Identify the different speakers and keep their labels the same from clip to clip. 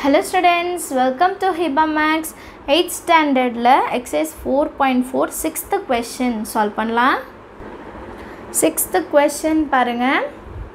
Speaker 1: hello students welcome to Hiba maths eight ஸ்டாண்டர்டில் exercise four point four sixth question solve பண்ணலாம் sixth question பாருங்கள்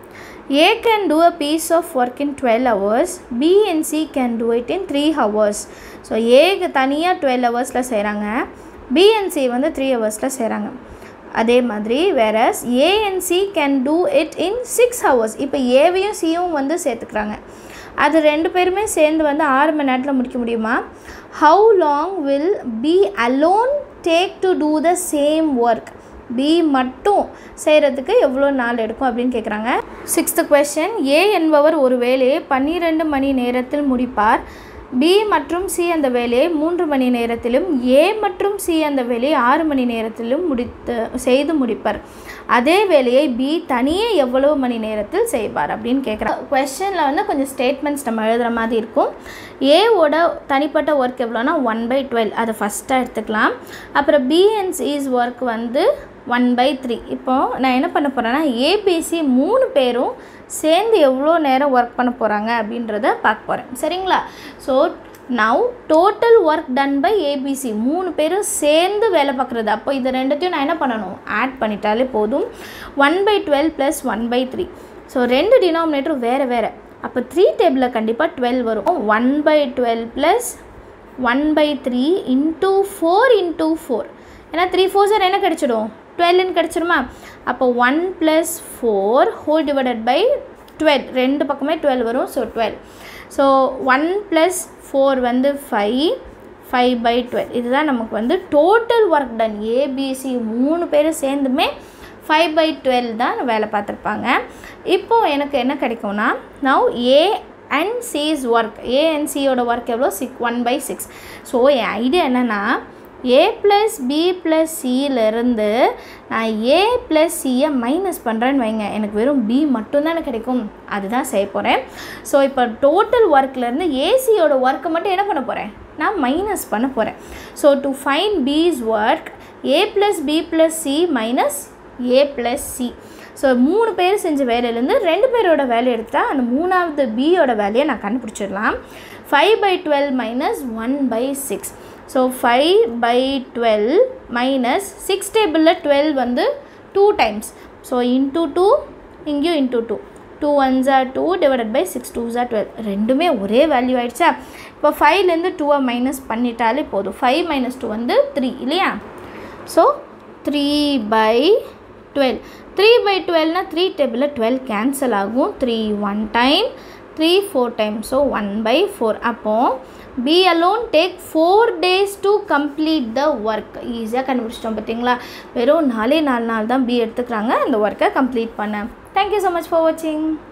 Speaker 1: A can do a piece of work in twelve hours B and C can do it in three hours so ஏக்கு தனியாக twelve ஹவர்ஸில் செய்கிறாங்க B and C வந்து three ஹவர்ஸில் செய்கிறாங்க அதே மாதிரி whereas A and C can do it in six hours இப்போ ஏவையும் சியும் வந்து சேர்த்துக்கிறாங்க அது ரெண்டு பேருமே சேர்ந்து வந்து ஆறு மணி நேரத்தில் முடிக்க முடியுமா how long will B alone take to do the same work B மட்டும் செய்கிறதுக்கு எவ்வளோ நாள் எடுக்கும் அப்படின்னு கேட்குறாங்க சிக்ஸ்த்து கொஷின் ஏ என்பவர் ஒரு வேலையை பன்னிரெண்டு மணி நேரத்தில் முடிப்பார் பி மற்றும் சி அந்த வேலையை மூன்று மணி நேரத்திலும் ஏ மற்றும் சி அந்த வேலையை ஆறு மணி நேரத்திலும் முடித்து செய்து முடிப்பார் அதே வேலையை பி தனியே எவ்வளவு மணி நேரத்தில் செய்வார் அப்படின்னு கேட்குறாங்க கொஷனில் வந்து கொஞ்சம் ஸ்டேட்மெண்ட்ஸ் நம்ம எழுதுகிற மாதிரி இருக்கும் ஏவோட தனிப்பட்ட ஒர்க் எவ்வளோனா ஒன் பை டுவெல் அதை ஃபஸ்ட்டாக எடுத்துக்கலாம் அப்புறம் பி அண்ட் சிஸ் ஒர்க் வந்து ஒன் பை த்ரீ இப்போது நான் என்ன பண்ண போகிறேன்னா ஏபிசி மூணு பேரும் சேர்ந்து எவ்வளோ நேரம் ஒர்க் பண்ண போகிறாங்க அப்படின்றத பார்க்க போகிறேன் சரிங்களா so now total work done by ABC மூணு பேரும் சேர்ந்து வேலை பார்க்குறது அப்போ இது ரெண்டுத்தையும் நான் என்ன பண்ணணும் ஆட் பண்ணிட்டாலே போதும் one by twelve plus one by three so ரெண்டு டினாமினேட்டரும் வேறு வேறு அப்போ த்ரீ டேபிளில் கண்டிப்பாக டுவெல் வரும் one by twelve plus one by three into four into four ஏன்னா த்ரீ ஃபோர் சார் என்ன கிடச்சிடும் டுவெல்னு கிடச்சிருமா அப்போ one plus four whole divided by twelve ரெண்டு பக்கமே டுவெல் வரும் so twelve so one plus four வந்து ஃபைவ் ஃபைவ் பை டுவெல் இதுதான் நமக்கு வந்து டோட்டல் ஒர்க் டன் ஏபிசி மூணு பேரும் சேர்ந்துமே ஃபைவ் பை டுவெல் தான் வேலை பார்த்துருப்பாங்க இப்போது எனக்கு என்ன கிடைக்கும்னா now A and C's work A and சியோட ஒர்க் எவ்வளோ சிக் ஒன் பை சிக்ஸ் ஸோ என் ஐடியா என்னென்னா ஏ ப்ளஸ் பி ப்ளஸ் சியிலேருந்து நான் ஏ ப்ளஸ் சியை மைனஸ் பண்ணுறேன்னு வைங்க எனக்கு வெறும் பி மட்டும்தானே கிடைக்கும் அதுதான் செய்ய போகிறேன் ஸோ இப்போ டோட்டல் ஒர்க்லேருந்து ஏசியோட ஒர்க்கை மட்டும் என்ன பண்ண போகிறேன் நான் மைனஸ் பண்ண போகிறேன் so to find B's work A plus B plus C minus A plus C so மூணு பேர் செஞ்ச வேலையிலேருந்து ரெண்டு பேரோட வேலையை எடுத்தால் அந்த மூணாவது பியோட வேலையை நான் கண்டுபிடிச்சிடலாம் five by twelve minus one by six so five by twelve minus six டேபிளில் டுவெல் வந்து two times so into two இங்கேயும் இன்டூ டூ டூ ஒன் ஜார் two divided by six two ஜார் டுவெல் ரெண்டுமே ஒரே வேல்யூ ஆகிடுச்சா இப்போ ஃபைவ்லேருந்து டூவை மைனஸ் பண்ணிட்டாலே போதும் ஃபைவ் மைனஸ் டூ வந்து த்ரீ இல்லையா so three by twelve three by டுவெல்னால் த்ரீ டேபிளில் டுவெல் கேன்சல் ஆகும் three one time three four time so one by four அப்போது B alone take four days to complete the work ஈஸியாக கண்டுபிடிச்சிட்டோம் பார்த்தீங்களா வெறும் நாலே நாலு நாள் தான் பி எடுத்துக்கிறாங்க அந்த ஒர்க்கை கம்ப்ளீட் பண்ண தேங்க்யூ ஸோ மச் ஃபார் வாட்சிங்